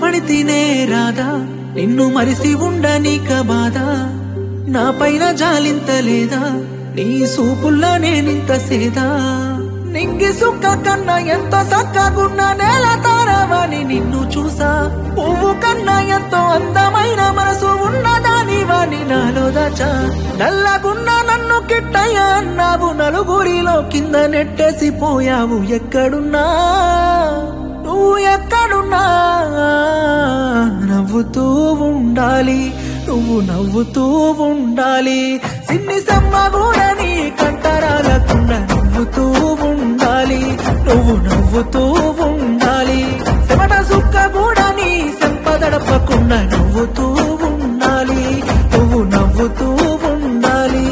పడితేనే రాదా నిన్ను మరిసి ఉండనీక బాధ నా పైన జాలింత లేదా నీ సూపుల్లో నేనింత సేదా నింగి సుక్క కన్నా ఎంతో సక్కగున్న నేల తారవని నిన్ను చూసా పువ్వు కన్నా ఎంతో అందమైన మనసు ఉన్నదాని వాని నాలో దాచా నల్లగున్న నన్ను కిట్టయ్య అన్నావు నలుగురిలో కింద నెట్టేసి పోయావు ఎక్కడున్నా నువ్వు ఎక్కడున్నా నవ్వుతూ ఉండాలి నువ్వు నవ్వుతూ ఉండాలి సిన్ని సమ్మగూడని కంటరాలకుండా నవ్వుతూ ఉండాలి నువ్వు నవ్వుతూ ఉండాలి చెమట సుక్క గూడని సంపదడపకుండా నవ్వుతూ ఉండాలి నువ్వు నవ్వుతూ ఉండాలి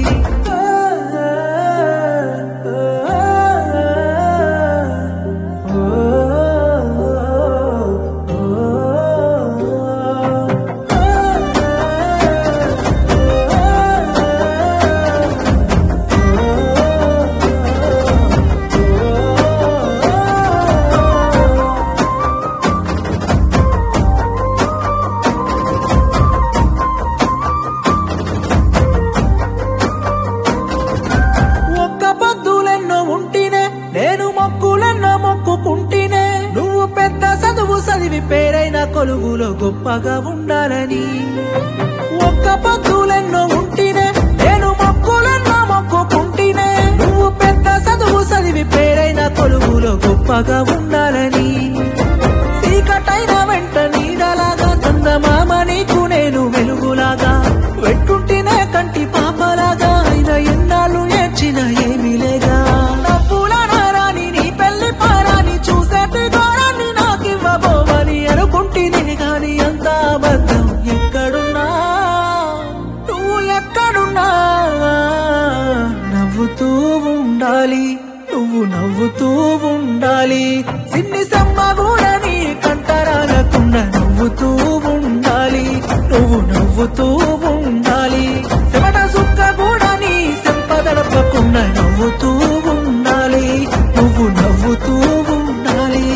ఒక్క పొద్దులెన్నో ఉంటినే నేను మొక్కులెన్నో మొక్కుకుంటినే నువ్వు పెద్ద చదువు చదివి పేరైన కొలువులో గొప్పగా ఉండాలని ఒక్క పొద్దులెన్నో ఉంటినే నేను మొక్కులెన్నో మొక్కుకుంటినే నువ్వు పెద్ద చదువు చదివి పేరైన కొలువులో గొప్పగా ఉండాలని చీకటైన వెంట నీడలాగా చందమామ నీకు నేను వెలుగులాగా వెట్టుంటినే కంటి పాపలాగా అయిన ఎన్నాళ్ళు ఏడ్చిన ఏమీ లేగా నవ్వుల నారాని నీ పెళ్లి పారాని చూసేటి ఘోరాన్ని నాకివ్వబోవని అనుకుంటేనే గాని అంత అబద్ధం ఎక్కడున్నా నువ్వు ఎక్కడున్నా నవ్వుతూ ఉండాలి నువ్వు నవ్వుతూ ఉండాలి సిన్ని సమ్మగూడని కంటరాలకుండా నవ్వుతూ ఉండాలి నువ్వు నవ్వుతూ ఉండాలి చెమట సుక్క గూడని సంపదడపకుండా నవ్వుతూ ఉండాలి నువ్వు నవ్వుతూ ఉండాలి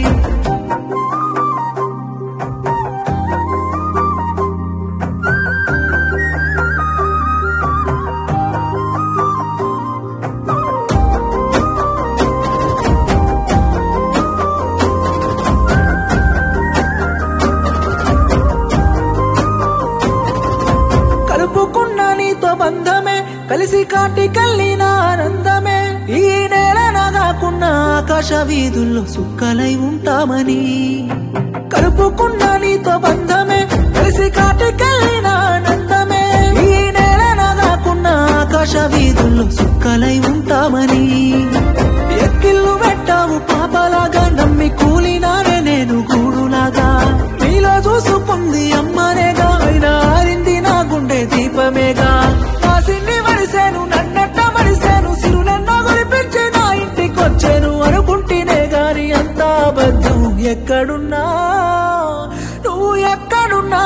కలుపుకున్న నీతో బంధమే కలిసి కాటి కల్లిన ఆనందమే ఈ నేల నాగాకున్న ఆకాశ వీధుల్లో సుక్కలై ఉంటామని కలుపుకున్న నీతో బంధమే కలిసి కాటి కల్లిన ఆనందమే ఈ నేల నాగాకున్న ఆకాశ వీధుల్లో సుక్కలై ఉంటామని ఎక్కిళ్ళు పెట్టావు పాపలాగా నమ్మి కూలినానే నేను గూడులాగా నీలో చూసుకుంది అమ్మనేగా అయినా ఆరింది నా గుండె దీపమేగా నా సిన్ని వడిసేను నన్నట్ట వడిసేను సిరునెన్నో గురిపించి నా ఇంటికొచ్చాను అనుకుంటేనే గాని అంత అబద్ధం ఎక్కడున్నా నువ్వు ఎక్కడున్నా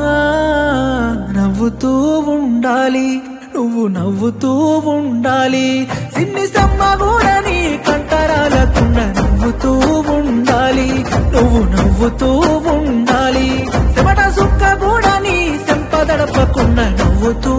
నవ్వుతూ ఉండాలి నువ్వు నవ్వుతూ ఉండాలి సిన్ని సమ్మగూడని కంటరాలకుండా నవ్వుతూ ఉండాలి నువ్వు నవ్వుతూ ఉండాలి చెమట సుక్క గూడని సంపదడపకుండా నవ్వుతూ